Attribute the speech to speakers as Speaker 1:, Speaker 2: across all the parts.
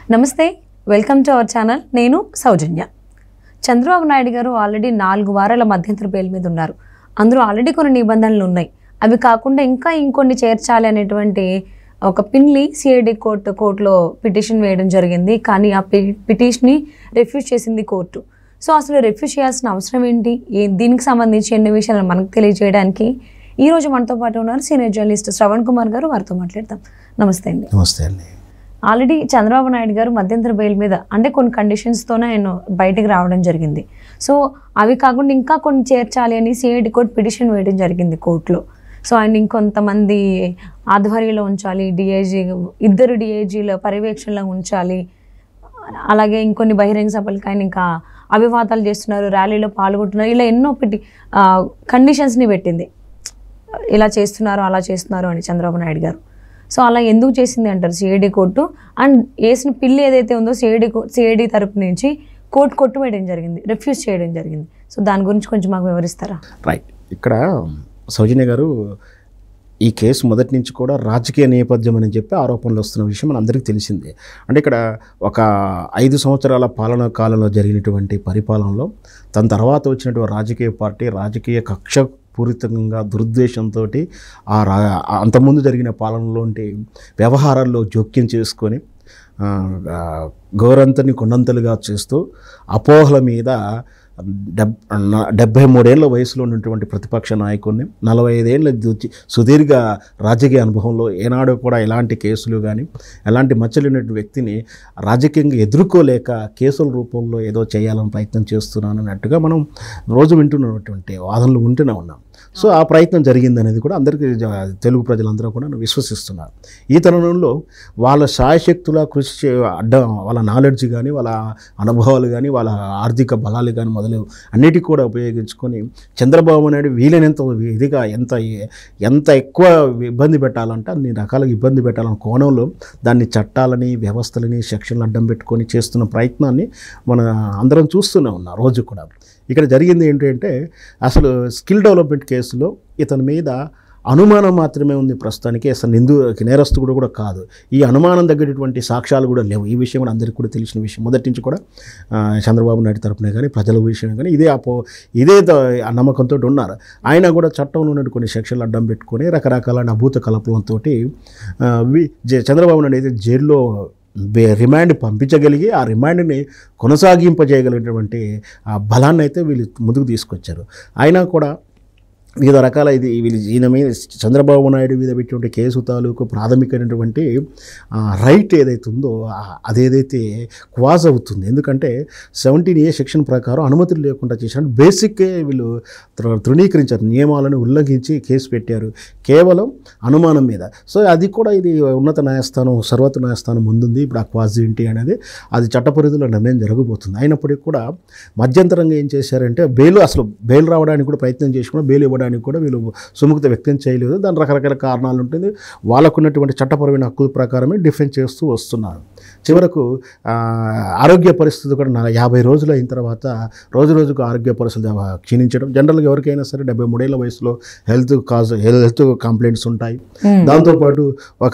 Speaker 1: నమస్తే welcome to our channel నేను సౌజన్య చంద్రబాబు నాయుడు గారు ఆల్రెడీ నాలుగు వారాల మధ్యంతర బెయిల్ మీద ఉన్నారు అందులో ఆల్రెడీ కొన్ని నిబంధనలు ఉన్నాయి అవి కాకుండా ఇంకా ఇంకొన్ని చేర్చాలి అనేటువంటి ఒక పిన్లి సిఐడి కోర్టు కోర్టులో పిటిషన్ వేయడం జరిగింది కానీ ఆ పి పిటిషన్ని రిఫ్యూజ్ చేసింది కోర్టు సో అసలు రిఫ్యూజ్ చేయాల్సిన అవసరం ఏంటి ఏ దీనికి సంబంధించి ఎన్ని విషయాలు మనకు తెలియజేయడానికి ఈ రోజు మనతో పాటు ఉన్నారు సీనియర్ జర్నలిస్ట్ శ్రవణ్ కుమార్ గారు వారితో మాట్లాడతాం నమస్తే అండి
Speaker 2: నమస్తే అండి
Speaker 1: ఆల్రెడీ చంద్రబాబు నాయుడు గారు మధ్యంతర బెయిల్ మీద అంటే కొన్ని కండిషన్స్తోనే ఆయన బయటికి రావడం జరిగింది సో అవి కాకుండా ఇంకా కొన్ని చేర్చాలి అని సిఐడి కోర్టు పిటిషన్ వేయడం జరిగింది కోర్టులో సో ఆయన ఇంకొంతమంది ఆధ్వర్యంలో ఉంచాలి డిఐజీ ఇద్దరు డిఐజీల పర్యవేక్షణలో ఉంచాలి అలాగే ఇంకొన్ని బహిరంగ సభలకు ఆయన ఇంకా అభివాదాలు చేస్తున్నారు ర్యాలీలో పాల్గొంటున్నారు ఇలా ఎన్నో పెట్టి కండిషన్స్ని పెట్టింది ఇలా చేస్తున్నారు అలా చేస్తున్నారు అని చంద్రబాబు నాయుడు గారు సో అలా ఎందుకు చేసింది అంటారు సిఐడి కోర్టు అండ్ వేసిన పిల్లి ఏదైతే ఉందో సిఐడి సిఐడి తరపు నుంచి కోర్టు కొట్టు వేయడం జరిగింది రిఫ్యూజ్ చేయడం జరిగింది సో దాని గురించి కొంచెం మాకు వివరిస్తారా
Speaker 2: రైట్ ఇక్కడ సౌజన్య గారు ఈ కేసు మొదటి నుంచి కూడా రాజకీయ నేపథ్యం అని చెప్పి ఆరోపణలు వస్తున్న విషయం మనందరికీ తెలిసిందే అంటే ఇక్కడ ఒక ఐదు సంవత్సరాల పాలనా కాలంలో జరిగినటువంటి పరిపాలనలో తన తర్వాత వచ్చినటువంటి రాజకీయ పార్టీ రాజకీయ కక్ష పూరితంగా దురుద్దేశంతో ఆ రా అంతకుముందు జరిగిన పాలనలోంటి వ్యవహారాల్లో జోక్యం చేసుకొని ఆ, ఆ, గోరంతని కొండంతలుగా చేస్తూ అపోహల మీద డెబ్ న- డెబ్భై మూడేళ్ల వయసులో ఉన్నటువంటి ప్రతిపక్ష నాయకుడిని నలభై ఐదేళ్ల దు- సుదీర్ఘ రాజకీయ అనుభవంలో ఏనాడు కూడా ఎలాంటి కేసులు కానీ ఎలాంటి మచ్చలేనటువంటి వ్యక్తిని రాజకీయంగా ఎదుర్కోలేక కేసుల రూపంలో ఏదో చేయాలని ప్రయత్నం చేస్తున్నాను అన్నట్టుగా మనం రోజు వింటున్నటువంటి వాదనలు ఉంటూనే ఉన్నాం సో ఆ ప్రయత్నం జరిగింది అనేది కూడా అందరికీ జ- తెలుగు ప్రజలందరూ కూడా విశ్వసిస్తున్నారు ఈ తరుణంలో వాళ్ళ శాయశక్తుల కృషి చే అడ్డ వాళ్ళ నాలెడ్జ్ కానీ వాళ్ళ అనుభవాలు కానీ వాళ్ళ ఆర్థిక బలాలు కానీ మొదలు అన్నిటికీ కూడా ఉపయోగించుకొని చంద్రబాబు నాయుడు వీలైనంత ఇదిగా ఎంత ఎంత ఎక్కువ ఇబ్బంది పెట్టాలంటే అన్ని రకాలుగా ఇబ్బంది పెట్టాలన్న కోణంలో దాన్ని చట్టాలని వ్యవస్థలని సెక్షన్లు అడ్డం పెట్టుకొని చేస్తున్న ప్రయత్నాన్ని మన అందరం చూస్తూనే ఉన్నాం రోజు కూడా ఇక్కడ జరిగింది ఏంటంటే అసలు స్కిల్ డెవలప్మెంట్ కేసులో ఇతని మీద అనుమానం మాత్రమే ఉంది ప్రస్తుతానికి అసలు నిందు నేరస్తుడు కూడా కాదు ఈ అనుమానం తగ్గేటువంటి సాక్ష్యాలు కూడా లేవు ఈ విషయం కూడా అందరికీ కూడా తెలిసిన విషయం మొదటి నుంచి కూడా ఆ, చంద్రబాబు నాయుడు తరపునే కానీ ప్రజల విషయం కానీ ఇదే అపో ఇదే ద- ఆ నమ్మకంతో ఉన్నారు ఆయన కూడా చట్టంలో ఉన్న కొన్ని సెక్షన్లు అడ్డం పెట్టుకొని రకరకాల అభూత కల్పనలతో చంద్రబాబు నాయుడు అయితే జైల్లో బే- రిమాండ్ పంపించగలిగి ఆ రిమాండ్ని కొనసాగింపజేయగలిగినటువంటి ఆ బలాన్ని అయితే వీళ్ళు ముందుకు తీసుకొచ్చారు అయినా కూడా వివిధ రకాల ఇది వీళ్ళు ఈయన మీద చంద్రబాబు నాయుడు మీద పెట్టినటువంటి కేసు తాలూకు ప్రాథమికమైనటువంటి ఆ, రైట్ ఏదైతే ఉందో ఆ- అదేదైతే క్వాజ్ అవుతుంది ఎందుకంటే సెవెంటీన్ ఏ సెక్షన్ ప్రకారం అనుమతులు లేకుండా చేసిన బేసిక్కే వీళ్ళు తృ- తృణీకరించారు నియమాలను ఉల్లంఘించి కేసు పెట్టారు కేవలం అనుమానం మీద సో అది కూడా ఇది ఉన్నత న్యాయస్థానం సర్వోన్నత న్యాయస్థానం ముందుంది ఇప్పుడు ఆ క్వాజ్ ఏంటి అనేది అది చట్టపరిధిలో నిర్ణయం జరగబోతుంది అయినప్పటికీ కూడా మధ్యంతరంగా ఏం చేశారంటే బెయిల్ అసలు బెయిల్ రావడానికి కూడా ప్రయత్నం చేసి కూడా బెయిల్ ఇవ్వడానికి కూడా వీళ్ళు సుముఖత వ్యక్తం చేయలేదు దాని రకరకాల కారణాలు ఉంటుంది వాళ్ళకున్నటువంటి చట్టపరమైన హక్కుల ప్రకారమే డిఫెండ్ చేస్తూ వస్తున్నారు చివరకు ఆ, ఆరోగ్య పరిస్థితి కూడా నా- యాభై రోజులు అయిన తర్వాత రోజు రోజుకు ఆరోగ్య పరిస్థితి క్షీణించడం జనరల్గా ఎవరికైనా సరే డెబ్బై మూడేళ్ల వయసులో హెల్త్ కాజ్ హెల్త్ కంప్లైంట్స్ ఉంటాయి దాంతోపాటు ఒక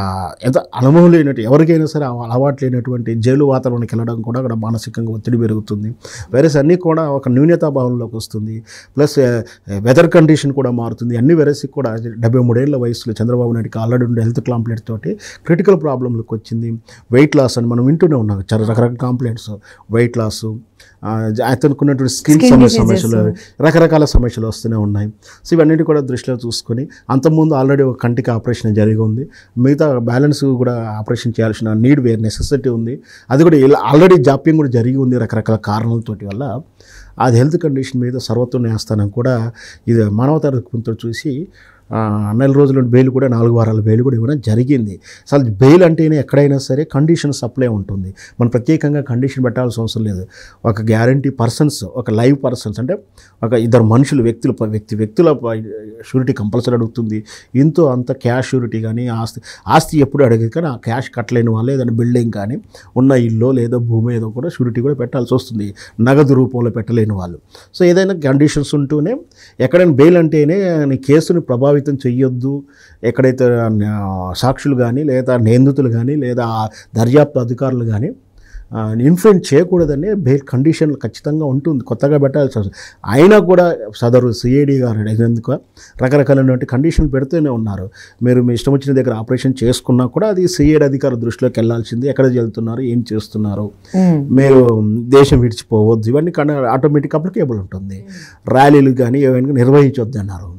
Speaker 2: ఎంత అనుభవం లేనట్టు ఎవరికైనా సరే ఆ అలవాటు లేనటువంటి జైలు వాతావరణానికి వెళ్ళడం కూడా అక్కడ మానసికంగా ఒత్తిడి పెరుగుతుంది వైరస్ అన్నీ కూడా ఒక న్యూనతాభావంలోకి వస్తుంది ప్లస్ వెదర్ కండిషన్ కూడా మారుతుంది అన్ని వైరస్ కూడా డెబ్బై మూడేళ్ల వయసులో చంద్రబాబు నాయుడుకి ఆల్రెడీ ఉండే హెల్త్ కంప్లైంట్ తోటి క్రిటికల్ ప్రాబ్లంలకు వచ్చింది వెయిట్ లాస్ అని మనం వింటూనే ఉన్నాం చాలా రకరకాల కంప్లైంట్స్ వెయిట్ లాస్ అతనుకున్నటువంటి స్కిన్
Speaker 1: Skin
Speaker 2: సమస్య
Speaker 1: diseases.
Speaker 2: సమస్యలు రకరకాల సమస్యలు వస్తూనే ఉన్నాయి సో ఇవన్నిటి కూడా దృష్టిలో చూసుకొని అంతకుముందు ఆల్రెడీ ఒక కంటికి ఆపరేషన్ జరిగి ఉంది మిగతా బ్యాలెన్స్ కూడా ఆపరేషన్ చేయాల్సిన నీడ్ వేర్ నెసెసిటీ ఉంది అది కూడా ఇలా ఆల్రెడీ జాప్యం కూడా జరిగి ఉంది రకరకాల కారణాలతోటి వల్ల అది హెల్త్ కండిషన్ మీద సర్వత్వ న్యాయస్థానం కూడా ఇది మానవతాతో చూసి ఆ, నెల రోజుల బెయిల్ కూడా నాలుగు వారాల బెయిల్ కూడా ఇవ్వడం జరిగింది అసలు బెయిల్ అంటేనే ఎక్కడైనా సరే కండిషన్ సప్లై ఉంటుంది మనం ప్రత్యేకంగా కండిషన్ పెట్టాల్సిన అవసరం లేదు ఒక గ్యారంటీ పర్సన్స్ ఒక లైవ్ పర్సన్స్ అంటే ఒక ఇద్దరు మనుషులు వ్యక్తులు ప- వ్యక్తి వ్యక్తుల షూరిటీ కంపల్సరీ అడుగుతుంది ఇంతో అంత క్యాష్ షూరిటీ కానీ ఆస్తి ఆస్తి ఎప్పుడు అడిగేది కానీ ఆ క్యాష్ కట్టలేని వాళ్ళు ఏదైనా బిల్డింగ్ కానీ ఉన్న ఇల్లు లేదా భూమి ఏదో కూడా షూరిటీ కూడా పెట్టాల్సి వస్తుంది నగదు రూపంలో పెట్టలేని వాళ్ళు సో ఏదైనా కండిషన్స్ ఉంటూనే ఎక్కడైనా బెయిల్ అంటేనే నీ కేసుని ప్రభావితం ప్రభావితం చెయ్యొద్దు ఎక్కడైతే ఆ, సాక్షులు కానీ లేదా నిందితులు కానీ లేదా ఆ దర్యాప్తు అధికారులు కానీ ఇన్ఫ్లుయెన్స్ చేయకూడదని బెయిల్ కండిషన్ ఖచ్చితంగా ఉంటుంది కొత్తగా పెట్టాల్సి వస్తుంది అయినా కూడా సదరు సిఐడి గారు అడిగినందుకు రకరకాలైనటువంటి కండిషన్లు పెడుతూనే ఉన్నారు మీరు మీ ఇష్టం వచ్చిన దగ్గర ఆపరేషన్ చేసుకున్నా కూడా అది సిఐడి అధికారి దృష్టిలోకి వెళ్ళాల్సింది ఎక్కడ వెళ్తున్నారు ఏం చేస్తున్నారు
Speaker 1: ఉమ్,
Speaker 2: మీరు దేశం విడిచిపోవద్దు ఇవన్నీ కన్నా ఆటోమేటిక్ అప్లికేబుల్ ఉంటుంది ర్యాలీలు కానీ ఏమైనా నిర్వహించొద్దు అన్నారు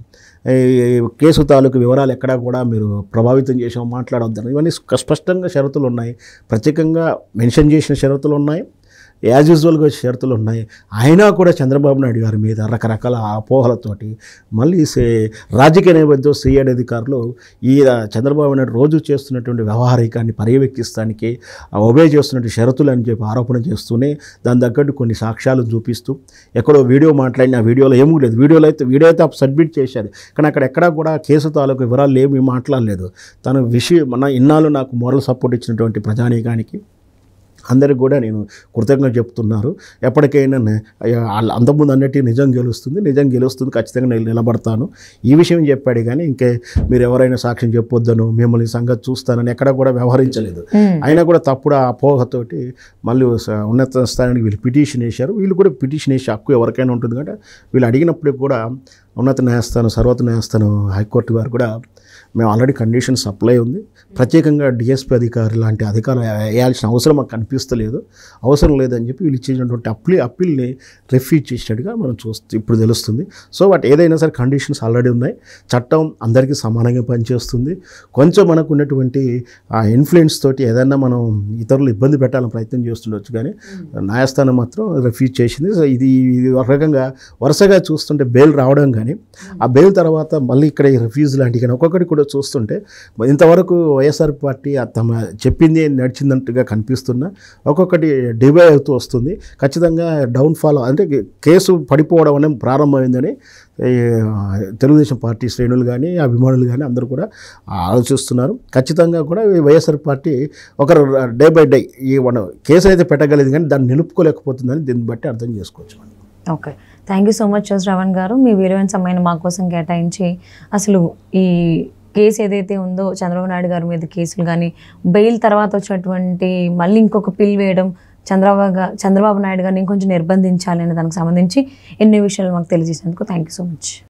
Speaker 2: ఈ కేసు తాలూకు వివరాలు ఎక్కడా కూడా మీరు ప్రభావితం చేసాం మాట్లాడొద్దు ఇవన్నీ స్ప- స్పష్టంగా షరతులు ఉన్నాయి ప్రత్యేకంగా మెన్షన్ చేసిన షరతులు ఉన్నాయి యాజ్ యూజువల్గా షరతులు ఉన్నాయి అయినా కూడా చంద్రబాబు నాయుడు గారి మీద రకరకాల అపోహలతోటి మళ్ళీ సే రాజకీయ నేపథ్యం సిఐడి అధికారులు ఈ చంద్రబాబు నాయుడు రోజు చేస్తున్నటువంటి వ్యవహారికాన్ని పర్యవేక్షిస్తానికి ఒబే చేస్తున్నటువంటి షరతులు అని చెప్పి ఆరోపణ చేస్తూనే దాని తగ్గట్టు కొన్ని సాక్ష్యాలు చూపిస్తూ ఎక్కడో వీడియో మాట్లాడిన ఆ వీడియోలో ఏమీ లేదు వీడియోలో అయితే వీడియో అయితే సబ్మిట్ చేశారు కానీ అక్కడ ఎక్కడా కూడా కేసు తాలూకు వివరాలు ఏమీ మాట్లాడలేదు తన విషయం మన ఇన్నాళ్ళు నాకు మోరల్ సపోర్ట్ ఇచ్చినటువంటి ప్రజానీకానికి అందరికి కూడా నేను కృతజ్ఞత చెప్తున్నారు ఎప్పటికైనా నే- అయ్యా, వాళ్ళ అంతకుముందు అన్నట్టు నిజం గెలుస్తుంది నిజం గెలుస్తుంది ఖచ్చితంగా నేను నిలబడతాను ఈ విషయం చెప్పాడు కానీ ఇంకే మీరు ఎవరైనా సాక్ష్యం చెప్పొద్దను మిమ్మల్ని ఈ సంగతి చూస్తానని ఎక్కడ కూడా వ్యవహరించలేదు
Speaker 1: ఉమ్,
Speaker 2: అయినా కూడా తప్పుడు ఆ అపోహతోటి మళ్ళీ స- ఉన్నత స్థానానికి వీళ్ళు పిటిషన్ వేశారు వీళ్ళు కూడా పిటిషన్ వేసే హక్కు ఎవరికైనా ఉంటుంది కాబట్టి వీళ్ళు అడిగినప్పుడు కూడా ఉన్నత న్యాయస్థానం సర్వోన్నత న్యాయస్థానం హైకోర్టు వారు కూడా మేము ఆల్రెడీ కండిషన్ సప్లై ఉంది ప్రత్యేకంగా డిఎస్పీ అధికారి లాంటి అధికారులు వేయాల్సిన అవసరం మాకు కనిపిస్తలేదు అవసరం లేదని చెప్పి వీళ్ళు ఇచ్చినటువంటి అప్పీ అప్పీల్ని రిఫ్యూజ్ చేసినట్టుగా మనం చూస్తూ ఇప్పుడు తెలుస్తుంది సో బట్ ఏదైనా సరే కండిషన్స్ ఆల్రెడీ ఉన్నాయి చట్టం అందరికీ సమానంగా పనిచేస్తుంది కొంచెం మనకు ఉన్నటువంటి ఆ ఇన్ఫ్లుయెన్స్ తోటి ఏదైనా మనం ఇతరులు ఇబ్బంది పెట్టాలని ప్రయత్నం చేస్తుండొచ్చు కానీ న్యాయస్థానం మాత్రం రిఫ్యూజ్ చేసింది సో ఇది ఇది ఒక రకంగా వరుసగా చూస్తుంటే బెయిల్ రావడం కానీ ఆ బెయిల్ తర్వాత మళ్ళీ ఇక్కడ ఈ రిఫ్యూజ్ లాంటివి కానీ ఒక్కొక్కటి కూడా చూస్తుంటే ఇంతవరకు వైఎస్ఆర్ పార్టీ ఆ తమ చెప్పింది నడిచిందంటుగా కనిపిస్తున్నా ఒక్కొక్కటి డివై అవుతూ వస్తుంది ఖచ్చితంగా డౌన్ఫాల్ అంటే కేసు పడిపోవడం అనేది ప్రారంభమైందని ఈ, తెలుగుదేశం పార్టీ శ్రేణులు కానీ అభిమానులు కానీ అందరూ కూడా ఆలోచిస్తున్నారు ఖచ్చితంగా కూడా ఈ వైఎస్ఆర్ పార్టీ ఒకరు డే బై డే ఈ వన్ కేసు అయితే పెట్టగలిగింది కానీ దాన్ని నిలుపుకోలేకపోతుందని దీన్ని బట్టి అర్థం చేసుకోవచ్చు మనం
Speaker 1: okay thank you so much Shravan గారు మీ విలువైన సమయాన్ని మా కోసం కేటాయించి అసలు ఈ కేసు ఏదైతే ఉందో చంద్రబాబు నాయుడు గారి మీద కేసులు కానీ బెయిల్ తర్వాత వచ్చినటువంటి మళ్ళీ ఇంకొక పిల్ వేయడం చంద్రబాబు గా- చంద్రబాబు నాయుడు గారిని ఇంకొంచెం నిర్బంధించాలి అనే దానికి సంబంధించి ఎన్నో విషయాలు మాకు తెలియజేసినందుకు థ్యాంక్ యూ సో మచ్